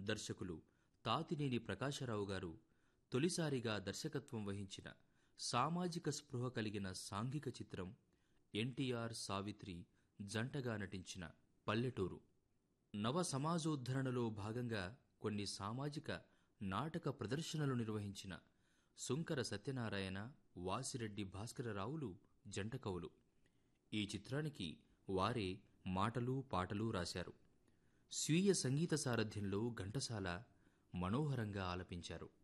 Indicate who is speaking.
Speaker 1: దర్శకులు తాతినేని ప్రకాశరావు గారు తొలిసారిగా దర్శకత్వం వహించిన సామాజిక స్పృహ కలిగిన సాంఘిక చిత్రం ఎన్టీఆర్ సావిత్రి జంటగా నటించిన పల్లెటూరు నవ సమాజోద్ధరణలో భాగంగా కొన్ని సామాజిక నాటక ప్రదర్శనలు నిర్వహించిన సుంకర సత్యనారాయణ వాసిరెడ్డి భాస్కరరావులు జంట కవులు ఈ చిత్రానికి వారే మాటలు పాటలు రాశారు స్వీయ సంగీత సారథ్యంలో ఘంటసాల మనోహరంగా ఆలపించారు